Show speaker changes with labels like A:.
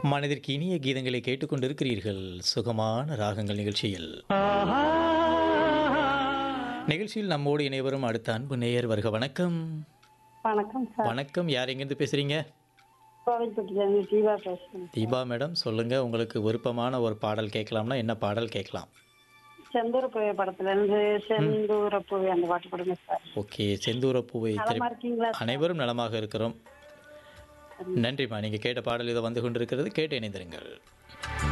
A: மனதிற்கு இனிய கீதங்களை கேட்டுக்கொண்டிருக்கிறீர்கள் சுகமான ராகங்கள் நிகழ்ச்சியில் நிகழ்ச்சியில் நம்மோடு இணைவரும் அடுத்த அன்பு நேயர் வருக வணக்கம்
B: வணக்கம் சார்
A: வணக்கம் யார் எங்கேருந்து பேசுறீங்க
B: கோவில்பட்டியிலேருந்து தீபா பேசுகிறேன்
A: தீபா மேடம் சொல்லுங்க உங்களுக்கு விருப்பமான ஒரு பாடல் கேட்கலாம்னா என்ன பாடல் கேட்கலாம்
B: செந்தூர பூவை படத்துலேருந்து செந்தூர பூவை அந்த பாட்டு கொடுங்க சார்
A: ஓகே செந்தூர பூவை திரை
B: நலமா இருக்கீங்களா
A: அனைவரும் நலமாக இருக்கிறோம் நன்றிம்மா நீங்கள் கேட்ட பாடல் இதை வந்து கொண்டிருக்கிறது கேட்டு இணைந்திருங்கள்